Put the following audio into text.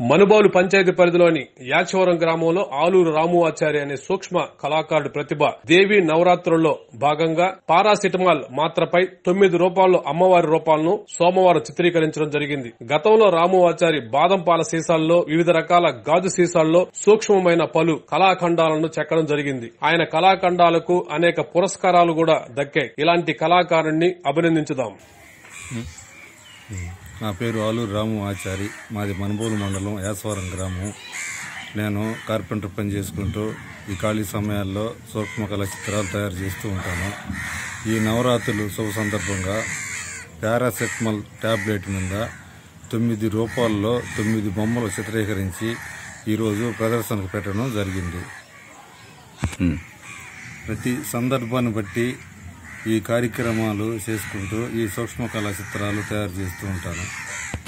మనుబోలు పంచాయతీ పరిధిలోని యాచవరం గ్రామంలో ఆలూరు రాము ఆచార్య అనే సూక్ష్మ కళాకారుడి ప్రతిభ దేవి నవరాత్రుల్లో భాగంగా పారాసిటమాల్ మాత్రపై తొమ్మిది రూపాయలు అమ్మవారి రూపాలను సోమవారం చిత్రీకరించడం జరిగింది గతంలో రాము ఆచారి బాదం పాల సీసాల్లో వివిధ రకాల గాజు సీసాల్లో సూక్ష్మమైన పలు కళాఖండాలను చెక్కడం జరిగింది ఆయన కళాఖండాలకు అనేక పురస్కారాలు కూడా దక్కాయి ఇలాంటి కళాకారుణ్ణి అభినందించుదాం నా పేరు ఆలూరు రాము ఆచారి మాది మనుబోలు మండలం యాసవరం గ్రామం నేను కార్పెంటర్ పని చేసుకుంటూ ఈ ఖాళీ సమయాల్లో సూక్ష్మకళ చిత్రాలు తయారు చేస్తూ ఉంటాను ఈ నవరాత్రులు శుభ సందర్భంగా పారాసెటమాల్ ట్యాబ్లెట్ మీద తొమ్మిది రూపాయల్లో తొమ్మిది బొమ్మలు చిత్రీకరించి ఈరోజు ప్రదర్శనకు పెట్టడం జరిగింది ప్రతి సందర్భాన్ని బట్టి ఈ కార్యక్రమాలు చేసుకుంటూ ఈ సూక్ష్మ కళా చిత్రాలు తయారు చేస్తూ ఉంటాను